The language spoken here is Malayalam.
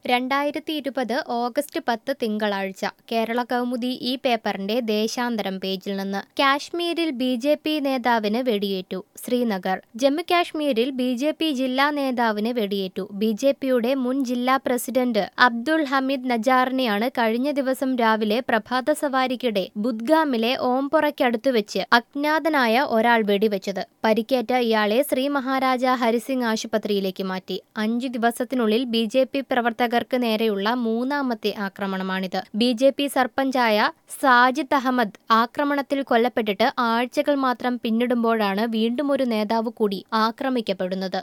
രണ്ടായിരത്തി ഇരുപത് ഓഗസ്റ്റ് പത്ത് തിങ്കളാഴ്ച കേരള കൗമുദി ഈ പേപ്പറിന്റെ ദേശാന്തരം പേജിൽ നിന്ന് കാശ്മീരിൽ ബി ജെ പി നേതാവിന് വെടിയേറ്റു ശ്രീനഗർ ജമ്മു കാശ്മീരിൽ ബി ജെ പി ജില്ലാ നേതാവിന് വെടിയേറ്റു ബി ജെ പിയുടെ മുൻ ജില്ലാ പ്രസിഡന്റ് അബ്ദുൾ ഹമീദ് നജാറിനെയാണ് കഴിഞ്ഞ ദിവസം രാവിലെ പ്രഭാത സവാരിക്കിടെ ബുദ്ഗാമിലെ ഓംപുറയ്ക്കടുത്ത് വെച്ച് അജ്ഞാതനായ ഒരാൾ വെടിവെച്ചത് പരിക്കേറ്റ ഇയാളെ ശ്രീ മഹാരാജ ഹരിസിംഗ് ആശുപത്രിയിലേക്ക് മാറ്റി അഞ്ചു ദിവസത്തിനുള്ളിൽ ബി ജെ പി പ്രവർത്തകർക്ക് നേരെയുള്ള മൂന്നാമത്തെ ആക്രമണമാണിത് ബി ജെ പി സർപഞ്ചായ സാജിദ് അഹമ്മദ് ആക്രമണത്തിൽ കൊല്ലപ്പെട്ടിട്ട് ആഴ്ചകൾ മാത്രം പിന്നിടുമ്പോഴാണ് വീണ്ടും ഒരു നേതാവ് കൂടി ആക്രമിക്കപ്പെടുന്നത്